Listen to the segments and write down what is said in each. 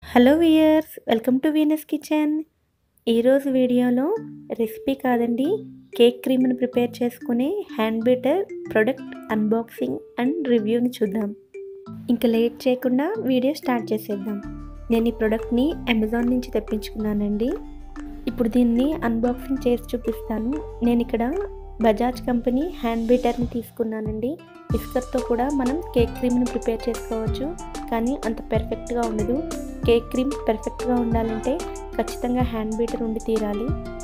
hello viewers welcome to Venus kitchen ఈరోజు వీడియోలో recipe కాదండి కేక్ క్రీమ్ని ప్రిపేర్ చేసుకునే hand beater product unboxing and రివ్యూని చూద్దాం ఇంకా లేట్ చేయకుండా వీడియో స్టార్ట్ చేసేద్దాం నేను ఈ ప్రోడక్ట్ని అమెజాన్ నుంచి తెప్పించుకున్నానండి ఇప్పుడు దీన్ని అన్బాక్సింగ్ చేసి చూపిస్తాను నేను ఇక్కడ బజాజ్ కంపెనీ హ్యాండ్ బీటర్ని తీసుకున్నానండి బిస్కట్తో కూడా మనం కేక్ క్రీమ్ని ప్రిపేర్ చేసుకోవచ్చు కానీ అంత పెర్ఫెక్ట్గా ఉండదు కేక్ క్రీమ్ పెర్ఫెక్ట్గా ఉండాలంటే ఖచ్చితంగా హ్యాండ్ బీటర్ ఉండి తీరాలి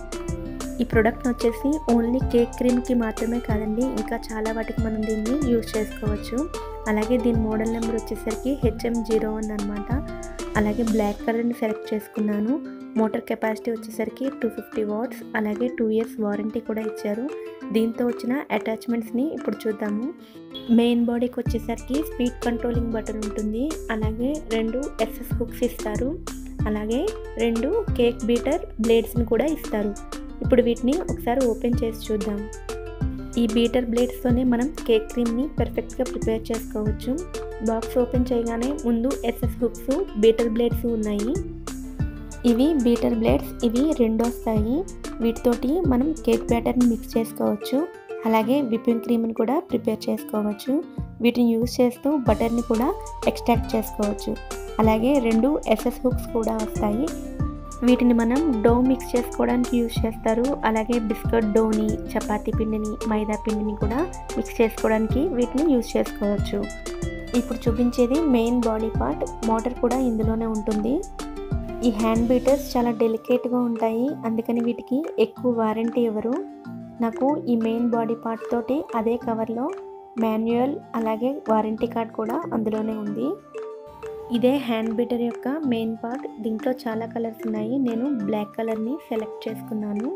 ఈ ప్రోడక్ట్ వచ్చేసి ఓన్లీ కేక్ క్రీమ్కి మాత్రమే కాదండి ఇంకా చాలా వాటికి మనం దీన్ని యూజ్ చేసుకోవచ్చు అలాగే దీని మోడల్ నెంబర్ వచ్చేసరికి హెచ్ఎం జీరో వన్ అనమాట అలాగే బ్లాక్ కలర్ని సెలెక్ట్ చేసుకున్నాను మోటార్ కెపాసిటీ వచ్చేసరికి టూ ఫిఫ్టీ వాట్స్ అలాగే టూ ఇయర్స్ వారంటీ కూడా ఇచ్చారు దీంతో వచ్చిన అటాచ్మెంట్స్ని ఇప్పుడు చూద్దాము మెయిన్ బాడీకి వచ్చేసరికి స్పీడ్ కంట్రోలింగ్ బటన్ ఉంటుంది అలాగే రెండు ఎస్ఎస్ హుక్స్ ఇస్తారు అలాగే రెండు కేక్ బీటర్ బ్లేడ్స్ని కూడా ఇస్తారు ఇప్పుడు వీటిని ఒకసారి ఓపెన్ చేసి చూద్దాం ఈ బీటర్ బ్లేడ్స్తోనే మనం కేక్ క్రీమ్ని పర్ఫెక్ట్గా ప్రిపేర్ చేసుకోవచ్చు బాక్స్ ఓపెన్ చేయగానే ముందు ఎస్ఎస్ హుక్స్ బీటర్ బ్లేడ్స్ ఉన్నాయి ఇవి బీటర్ బ్లేడ్స్ ఇవి రెండు వస్తాయి వీటితోటి మనం కేక్ బ్యాటర్ని మిక్స్ చేసుకోవచ్చు అలాగే విప్పింగ్ క్రీమ్ని కూడా ప్రిపేర్ చేసుకోవచ్చు వీటిని యూజ్ చేస్తూ బటర్ని కూడా ఎక్స్ట్రాక్ట్ చేసుకోవచ్చు అలాగే రెండు ఎస్ఎస్ హుక్స్ కూడా వస్తాయి వీటిని మనం డో మిక్స్ చేసుకోవడానికి యూజ్ చేస్తారు అలాగే బిస్కెట్ డోని చపాతీ పిండిని మైదా పిండిని కూడా మిక్స్ చేసుకోవడానికి వీటిని యూజ్ చేసుకోవచ్చు ఇప్పుడు చూపించేది మెయిన్ బాడీ పార్ట్ మోటార్ కూడా ఇందులోనే ఉంటుంది ఈ హ్యాండ్ బీటర్స్ చాలా డెలికేట్గా ఉంటాయి అందుకని వీటికి ఎక్కువ వారంటీ ఇవ్వరు నాకు ఈ మెయిన్ బాడీ పార్ట్ తోటి అదే కవర్లో మాన్యువల్ అలాగే వారంటీ కార్డ్ కూడా అందులోనే ఉంది ఇదే హ్యాండ్ బీటర్ యొక్క మెయిన్ పార్ట్ దీంట్లో చాలా కలర్స్ ఉన్నాయి నేను బ్లాక్ కలర్ని సెలెక్ట్ చేసుకున్నాను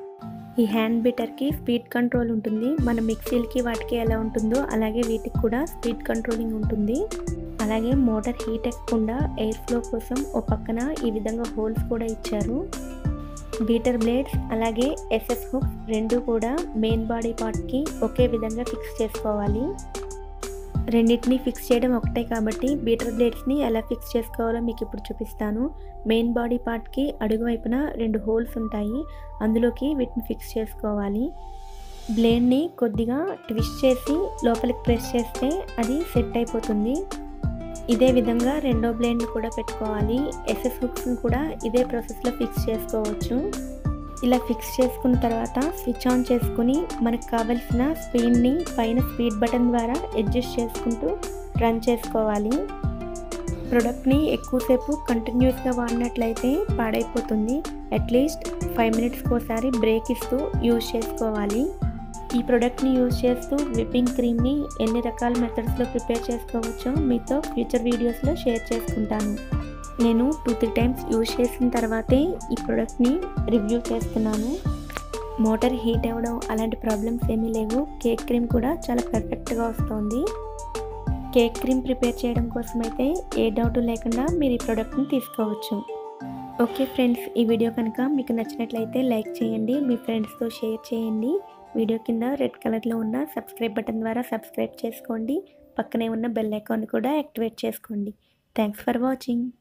ఈ హ్యాండ్ బీటర్కి స్పీడ్ కంట్రోల్ ఉంటుంది మన మిక్సీలకి వాటికి ఎలా ఉంటుందో అలాగే వీటికి కూడా స్పీడ్ కంట్రోలింగ్ ఉంటుంది అలాగే మోటార్ హీట్ ఎక్కకుండా ఎయిర్ ఫ్లో కోసం ఓ పక్కన ఈ విధంగా హోల్స్ కూడా ఇచ్చారు బీటర్ బ్లేడ్స్ అలాగే ఎస్ఎస్ హుక్స్ రెండు కూడా మెయిన్ బాడీ పార్ట్కి ఒకే విధంగా ఫిక్స్ చేసుకోవాలి రెండింటిని ఫిక్స్ చేయడం ఒకటే కాబట్టి బీటర్ బ్లేడ్స్ని ఎలా ఫిక్స్ చేసుకోవాలో మీకు ఇప్పుడు చూపిస్తాను మెయిన్ బాడీ పార్ట్కి అడుగు వైపున రెండు హోల్స్ ఉంటాయి అందులోకి వీటిని ఫిక్స్ చేసుకోవాలి బ్లేడ్ని కొద్దిగా ట్విస్ట్ చేసి లోపలికి ప్రెస్ చేస్తే అది సెట్ అయిపోతుంది ఇదే విధంగా రెండో బ్లేడ్ని కూడా పెట్టుకోవాలి ఎస్ఎస్ హుక్స్ని కూడా ఇదే ప్రాసెస్లో ఫిక్స్ చేసుకోవచ్చు ఇలా ఫిక్స్ చేసుకున్న తర్వాత స్విచ్ ఆన్ చేసుకుని మనకు కావలసిన స్పీడ్ని పైన స్పీడ్ బటన్ ద్వారా అడ్జస్ట్ చేసుకుంటూ రన్ చేసుకోవాలి ప్రొడక్ట్ని ఎక్కువసేపు కంటిన్యూస్గా వాడినట్లయితే పాడైపోతుంది అట్లీస్ట్ ఫైవ్ మినిట్స్కి ఒకసారి బ్రేక్ ఇస్తూ యూజ్ చేసుకోవాలి ఈ ప్రోడక్ట్ని యూజ్ చేస్తూ విప్పింగ్ క్రీమ్ని ఎన్ని రకాల మెథడ్స్లో ప్రిపేర్ చేసుకోవచ్చో మీతో ఫ్యూచర్ వీడియోస్లో షేర్ చేసుకుంటాను నేను టూ త్రీ టైమ్స్ యూజ్ చేసిన తర్వాతే ఈ ప్రోడక్ట్ని రివ్యూ చేస్తున్నాను మోటార్ హీట్ అవ్వడం అలాంటి ప్రాబ్లమ్స్ ఏమీ లేవు కేక్ క్రీమ్ కూడా చాలా పర్ఫెక్ట్గా వస్తుంది కేక్ క్రీమ్ ప్రిపేర్ చేయడం కోసం అయితే ఏ డౌట్ లేకుండా మీరు ఈ ప్రోడక్ట్ని తీసుకోవచ్చు ఓకే ఫ్రెండ్స్ ఈ వీడియో కనుక మీకు నచ్చినట్లయితే లైక్ చేయండి మీ ఫ్రెండ్స్తో షేర్ చేయండి వీడియో కింద రెడ్ కలర్లో ఉన్న సబ్స్క్రైబ్ బటన్ ద్వారా సబ్స్క్రైబ్ చేసుకోండి పక్కనే ఉన్న బెల్ ఐకాన్ కూడా యాక్టివేట్ చేసుకోండి థ్యాంక్స్ ఫర్ వాచింగ్